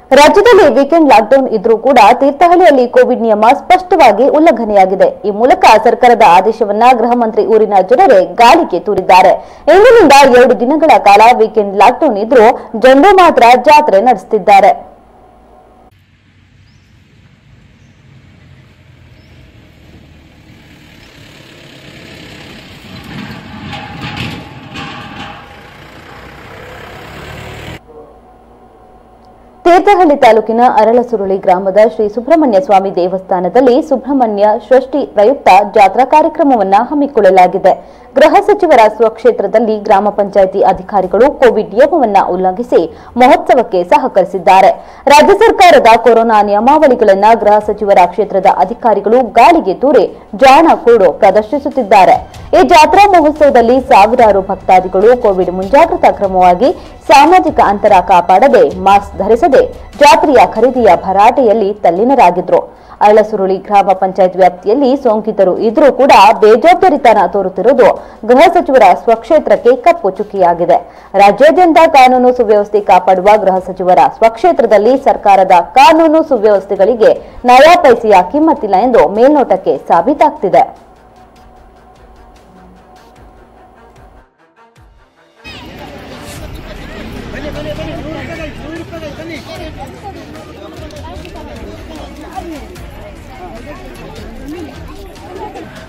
ರಾಜ್ಯದಲ್ಲಿ weekend lockdown ಇದ್ರೂ ಕೂಡ ತೀರ್ಥಹಳ್ಳಿಯಲ್ಲಿ ಕೋವಿಡ್ ನಿಯಮ ಸ್ಪಷ್ಟವಾಗಿ ಉಲ್ಲಂಘನೆಯಾಗಿದೆ ಈ ಮೂಲಕ ಸರ್ಕಾರದ ಆದೇಶವನ್ನ ಗೃಹ ಮಂತ್ರಿ ಊರಿನ ಜನರೇ ಗಾಳಿಗೆ ತೂರಿದ್ದಾರೆ ಇಂದಿನಿಂದ ಎರಡು ದಿನಗಳ ಕಾಲ ವೀಕೆಂಡ್ ಲಾಕ್ಡೌನ್ ಇದ್ರೂ ಜನರು ಮಾತ್ರ ಜಾತ್ರೆ ನಡೆಸುತ್ತಿದ್ದಾರೆ ತೀರ್ಥಹಳ್ಳಿ ತಾಲೂಕಿನ ಅರಳಸುರುಳಿ ಗ್ರಾಮದ ಶ್ರೀ ಸುಬ್ರಹ್ಮಣ್ಯ ಸ್ವಾಮಿ ದೇವಸ್ಥಾನದಲ್ಲಿ ಸುಬ್ರಹ್ಮಣ್ಯ ಷಷ್ಠಿ ಪ್ರಯುಕ್ತ ಜಾತ್ರಾ ಕಾರ್ಯಕ್ರಮವನ್ನ ಹಮ್ಮಿಕೊಳ್ಳಲಾಗಿದೆ ಗೃಹ ಸಚಿವರ ಸ್ವಕ್ಷೇತ್ರದಲ್ಲಿ ಗ್ರಾಮ ಪಂಚಾಯಿತಿ ಅಧಿಕಾರಿಗಳು ಕೋವಿಡ್ ನಿಯಮವನ್ನ ಉಲ್ಲಂಘಿಸಿ ಮಹೋತ್ಸವಕ್ಕೆ ಸಹಕರಿಸಿದ್ದಾರೆ ರಾಜ್ಯ ಸರ್ಕಾರದ ಕೊರೋನಾ ನಿಯಮಾವಳಿಗಳನ್ನ ಗೃಹ ಸಚಿವರ ಕ್ಷೇತ್ರದ ಅಧಿಕಾರಿಗಳು ಗಾಳಿಗೆ ತೂರಿ ಜಾಣ ಕೂಡು ಪ್ರದರ್ಶಿಸುತ್ತಿದ್ದಾರೆ ಈ ಜಾತ್ರಾ ಮಹೋತ್ಸವದಲ್ಲಿ ಸಾವಿರಾರು ಭಕ್ತಾದಿಗಳು ಕೋವಿಡ್ ಮುಂಜಾಗ್ರತಾ ಕ್ರಮವಾಗಿ ಸಾಮಾಜಿಕ ಅಂತರ ಕಾಪಾಡದೆ ಮಾಸ್ಕ್ ಧರಿಸದೆ ಜಾತ್ರೆಯ ಖರೀದಿಯ ಭರಾಟೆಯಲ್ಲಿ ತಲ್ಲೀನರಾಗಿದ್ರು ಅರಳಸುರುಳಿ ಗ್ರಾಮ ಪಂಚಾಯತ್ ವ್ಯಾಪ್ತಿಯಲ್ಲಿ ಸೋಂಕಿತರು ಇದ್ರೂ ಕೂಡ ಬೇಜವಾಬ್ದಾರಿತನ ತೋರುತ್ತಿರುವುದು ಗೃಹ ಸಚಿವರ ಸ್ವಕ್ಷೇತ್ರಕ್ಕೆ ಕಪ್ಪು ಚುಕ್ಕಿಯಾಗಿದೆ ರಾಜ್ಯಾದ್ಯಂತ ಕಾನೂನು ಸುವ್ಯವಸ್ಥೆ ಕಾಪಾಡುವ ಗೃಹ ಸಚಿವರ ಸ್ವಕ್ಷೇತ್ರದಲ್ಲಿ ಸರ್ಕಾರದ ಕಾನೂನು ಸುವ್ಯವಸ್ಥೆಗಳಿಗೆ ನಯಾ ಪೈಸೆಯ ಕಿಮ್ಮತ್ತಿಲ್ಲ ಎಂದು ಮೇಲ್ನೋಟಕ್ಕೆ ಸಾಬೀತಾಗ್ತಿದೆ ಬನ್ನಿ